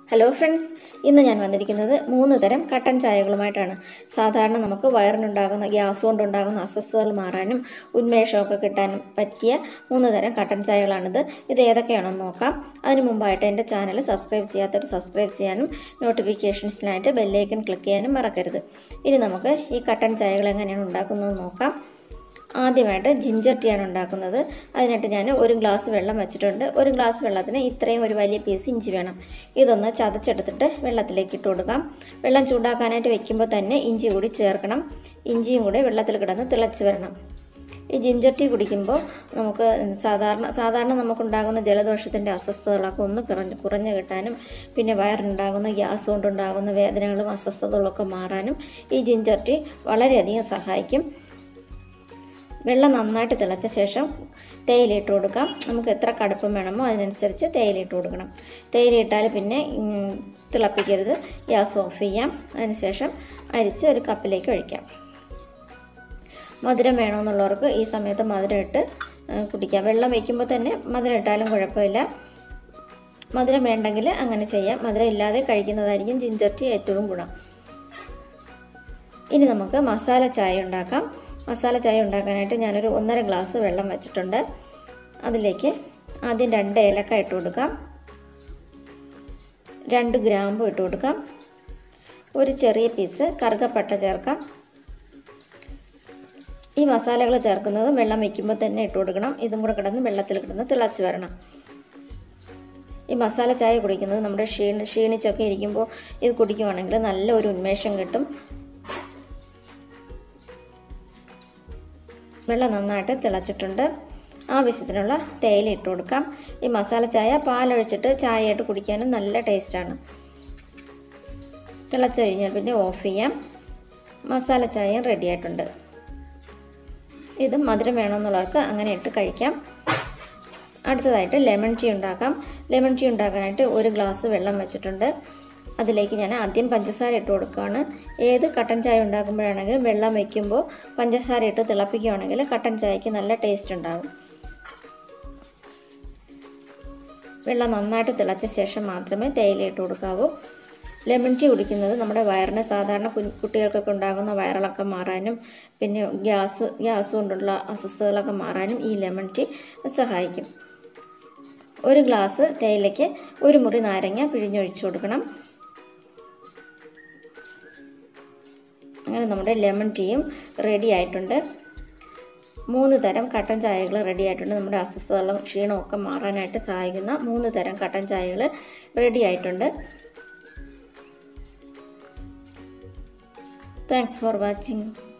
hello friends ഇന്ന് ഞാൻ വന്നിരിക്കുന്നത് മൂന്ന് തരം കട്ടൻ ചായകളുമായിട്ടാണ് സാധാരണ നമുക്ക് വയറിനുണ്ടാകുന്ന ഗ്യാസ് കൊണ്ടുണ്ടാകുന്ന അസ്വസ്ഥതകൾ മാറാനും ഉന്മേഷമൊക്കെ കിട്ടാനും പറ്റിയ മൂന്ന് തരം കട്ടൻ ചായകളാണിത് ഇത് ഏതൊക്കെയാണെന്ന് നോക്കാം അതിന് മുമ്പായിട്ട് എൻ്റെ ചാനൽ സബ്സ്ക്രൈബ് ചെയ്യാത്തവർ സബ്സ്ക്രൈബ് ചെയ്യാനും നോട്ടിഫിക്കേഷൻസിനായിട്ട് ബെല്ലൈക്കൺ ക്ലിക്ക് ചെയ്യാനും മറക്കരുത് ഇനി നമുക്ക് ഈ കട്ടൻ ചായകൾ എങ്ങനെയാണ് ഉണ്ടാക്കുന്നത് നോക്കാം ആദ്യമായിട്ട് ജിഞ്ചർ ടീയാണ് ഉണ്ടാക്കുന്നത് അതിനായിട്ട് ഞാൻ ഒരു ഗ്ലാസ് വെള്ളം വെച്ചിട്ടുണ്ട് ഒരു ഗ്ലാസ് വെള്ളത്തിന് ഇത്രയും ഒരു വലിയ പീസ് ഇഞ്ചി വേണം ഇതൊന്ന് ചതച്ചെടുത്തിട്ട് വെള്ളത്തിലേക്ക് ഇട്ട് കൊടുക്കാം വെള്ളം ചൂടാക്കാനായിട്ട് വെക്കുമ്പോൾ തന്നെ ഇഞ്ചി കൂടി ചേർക്കണം ഇഞ്ചിയും കൂടി വെള്ളത്തിൽ കിടന്ന് തിളച്ച് വരണം ഈ ജിഞ്ചർ ടീ കുടിക്കുമ്പോൾ നമുക്ക് സാധാരണ സാധാരണ നമുക്കുണ്ടാകുന്ന ജലദോഷത്തിൻ്റെ അസ്വസ്ഥതകളൊക്കെ ഒന്ന് കുറഞ്ഞ് കുറഞ്ഞു കിട്ടാനും പിന്നെ വയറിനുണ്ടാകുന്ന ഗ്യാസ് കൊണ്ടുണ്ടാകുന്ന വേദനകളും അസ്വസ്ഥതകളൊക്കെ മാറാനും ഈ ജിഞ്ചർ ടീ വളരെയധികം സഹായിക്കും വെള്ളം നന്നായിട്ട് തിളച്ച ശേഷം തേയില ഇട്ട് കൊടുക്കാം നമുക്ക് എത്ര കടുപ്പം വേണമോ അതിനനുസരിച്ച് തേയില ഇട്ട് കൊടുക്കണം തേയില ഇട്ടാൽ പിന്നെ ഉം, തിളപ്പിക്കരുത് ഗ്യാസ് ഓഫ് ചെയ്യാം അതിനുശേഷം അരിച്ച് ഒരു കപ്പിലേക്ക് ഒഴിക്കാം മധുരം വേണമെന്നുള്ളവർക്ക് ഈ സമയത്ത് മധുരം ഇട്ട് ഏ, കുടിക്കാം വെള്ളം വയ്ക്കുമ്പോൾ തന്നെ മധുരം ഇട്ടാലും കുഴപ്പമില്ല മധുരം വേണ്ടെങ്കിൽ അങ്ങനെ ചെയ്യാം മധുരം ഇല്ലാതെ കഴിക്കുന്നതായിരിക്കും ജിഞ്ചർ ടീ ഏറ്റവും ഗുണം ഇനി നമുക്ക് മസാല ചായ ഉണ്ടാക്കാം മസാല ചായ ഉണ്ടാക്കാനായിട്ട് ഞാനൊരു ഒന്നര ഗ്ലാസ് വെള്ളം വെച്ചിട്ടുണ്ട് അതിലേക്ക് ആദ്യം രണ്ട് ഏലക്ക ഇട്ട് കൊടുക്കാം രണ്ട് ഗ്രാമ്പു ഇട്ട് കൊടുക്കാം ഒരു ചെറിയ പീസ് കറുകപ്പട്ട ചേർക്കാം ഈ മസാലകൾ ചേർക്കുന്നത് വെള്ളം വയ്ക്കുമ്പോൾ തന്നെ ഇട്ട് കൊടുക്കണം ഇതും കൂടെ കിടന്ന് വെള്ളത്തിൽ കിടന്ന് തിളച്ച് വരണം ഈ മസാല ചായ കുടിക്കുന്നത് നമ്മുടെ ക്ഷീണ ക്ഷീണിച്ചൊക്കെ ഇരിക്കുമ്പോൾ ഇത് കുടിക്കുവാണെങ്കിൽ നല്ല ഒരു ഉന്മേഷം കിട്ടും വെള്ളം നന്നായിട്ട് തിളച്ചിട്ടുണ്ട് ആവശ്യത്തിനുള്ള തേയില ഇട്ട് കൊടുക്കാം ഈ മസാല ചായ പാലൊഴിച്ചിട്ട് ചായയായിട്ട് കുടിക്കാനും നല്ല ടേസ്റ്റാണ് തിളച്ച് കഴിഞ്ഞാൽ പിന്നെ ഓഫ് ചെയ്യാം മസാല ചായയും റെഡി ആയിട്ടുണ്ട് ഇത് മധുരം വേണമെന്നുള്ളവർക്ക് അങ്ങനെ ഇട്ട് കഴിക്കാം അടുത്തതായിട്ട് ലെമൺ ടീ ഉണ്ടാക്കാം ലെമൺ ടീ ഉണ്ടാക്കാനായിട്ട് ഒരു ഗ്ലാസ് വെള്ളം വെച്ചിട്ടുണ്ട് അതിലേക്ക് ഞാൻ ആദ്യം പഞ്ചസാര ഇട്ട് കൊടുക്കുകയാണ് ഏത് കട്ടൻ ചായ ഉണ്ടാക്കുമ്പോഴാണെങ്കിലും വെള്ളം വയ്ക്കുമ്പോൾ പഞ്ചസാര ഇട്ട് തിളപ്പിക്കുകയാണെങ്കിൽ കട്ടൻ ചായക്ക് നല്ല ടേസ്റ്റ് ഉണ്ടാകും വെള്ളം നന്നായിട്ട് തിളച്ച ശേഷം മാത്രമേ തേയില ഇട്ട് കൊടുക്കാവൂ ലെമൺ ടീ കുടിക്കുന്നത് നമ്മുടെ വയറിന് സാധാരണ കുഞ്ഞ് കുട്ടികൾക്കൊക്കെ ഉണ്ടാകുന്ന വയറിളക്കം മാറാനും പിന്നെ ഗ്യാസ് ഗ്യാസ് കൊണ്ടുള്ള അസ്വസ്ഥതകളൊക്കെ മാറാനും ഈ ലെമൺ ടീ സഹായിക്കും ഒരു ഗ്ലാസ് തേയിലയ്ക്ക് ഒരു മുറി നാരങ്ങ പിഴിഞ്ഞൊഴിച്ചു കൊടുക്കണം അങ്ങനെ നമ്മുടെ ലെമൺ ടീയും റെഡി ആയിട്ടുണ്ട് മൂന്ന് തരം കട്ടൻ ചായകൾ റെഡി ആയിട്ടുണ്ട് നമ്മുടെ അസ്വസ്ഥതകളും ക്ഷീണവും ഒക്കെ മാറാനായിട്ട് സഹായിക്കുന്ന മൂന്ന് തരം കട്ടൻ ചായകൾ റെഡി ആയിട്ടുണ്ട് താങ്ക്സ് ഫോർ വാച്ചിങ്